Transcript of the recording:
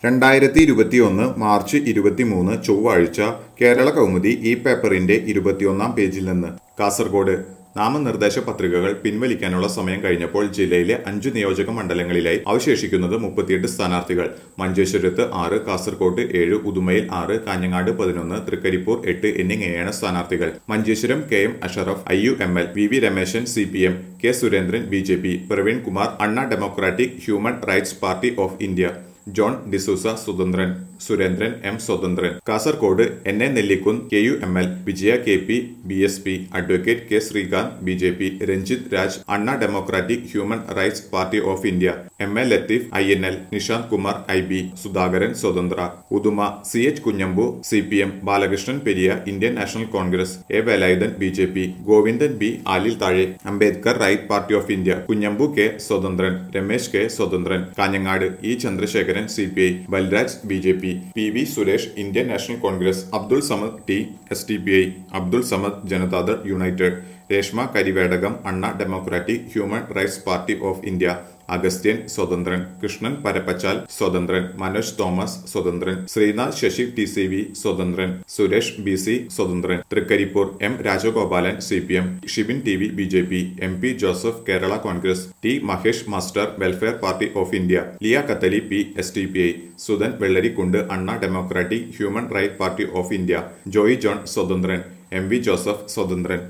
രണ്ടായിരത്തി ഇരുപത്തിയൊന്ന് മാർച്ച് ഇരുപത്തിമൂന്ന് ചൊവ്വാഴ്ച കേരള കൗമുദി ഈ പേപ്പറിന്റെ ഇരുപത്തിയൊന്നാം പേജിൽ നിന്ന് കാസർഗോഡ് നാമനിർദ്ദേശ പത്രികകൾ പിൻവലിക്കാനുള്ള സമയം കഴിഞ്ഞപ്പോൾ ജില്ലയിലെ അഞ്ചു നിയോജക മണ്ഡലങ്ങളിലായി അവശേഷിക്കുന്നത് മുപ്പത്തിയെട്ട് സ്ഥാനാർത്ഥികൾ മഞ്ചേശ്വരത്ത് ആറ് കാസർകോട്ട് ഏഴ് ഉദുമയിൽ ആറ് കാഞ്ഞങ്ങാട് പതിനൊന്ന് തൃക്കരിപ്പൂർ എട്ട് എന്നിങ്ങനെയാണ് സ്ഥാനാർത്ഥികൾ Manjeshwaram K M Ashraf I U M L V V Rameshan C P M K Surendran B J P Praveen Kumar Anna democratic human rights party of India John D'Souza സുതന്ത്രൻ സുരേന്ദ്രൻ എം സ്വതന്ത്രൻ Kasaragod N A Nellikunnu K U M L Vijaya K P B S P advocate K Srikanth B J P Ranjith Raj Anna democratic human rights party of India M A Latheef I N L Nishanth Kumar I B Sudhakaran സ്വതന്ത്ര Uduma C H Kunhambu C P M Balakrishnan Periya Indian National Congress A Velayudhan B J P Govindan B ആലിൽ താഴെ Ambedkar Right party of India Kunhambu K സ്വതന്ത്രൻ Ramesh K സ്വതന്ത്രൻ Kanhangad E Chandrasekharan C P I Balraj B J P P V Suresh Indian National Congress Abdul Samad T S T P I Abdul Samad Janata Dal United Reshma Karivedakam അണ്ണ democratic human rights party of India Agasthyan സ്വതന്ത്രൻ കൃഷ്ണൻ പരപ്പച്ചാൽ സ്വതന്ത്രൻ മനോജ് തോമസ് സ്വതന്ത്രൻ Sreenath Sasi T C V സ്വതന്ത്രൻ Suresh B C സ്വതന്ത്രൻ Trikaripur M Rajagopalan C P M Shibin T V B J P M P Joseph Kerala Congress T Mahesh master welfare party of India ലിയ കത്തലി P S T P I Sudhan Vellarikundu Anna democratic human right party of India Joy John സ്വതന്ത്രൻ M V Joseph സ്വതന്ത്രൻ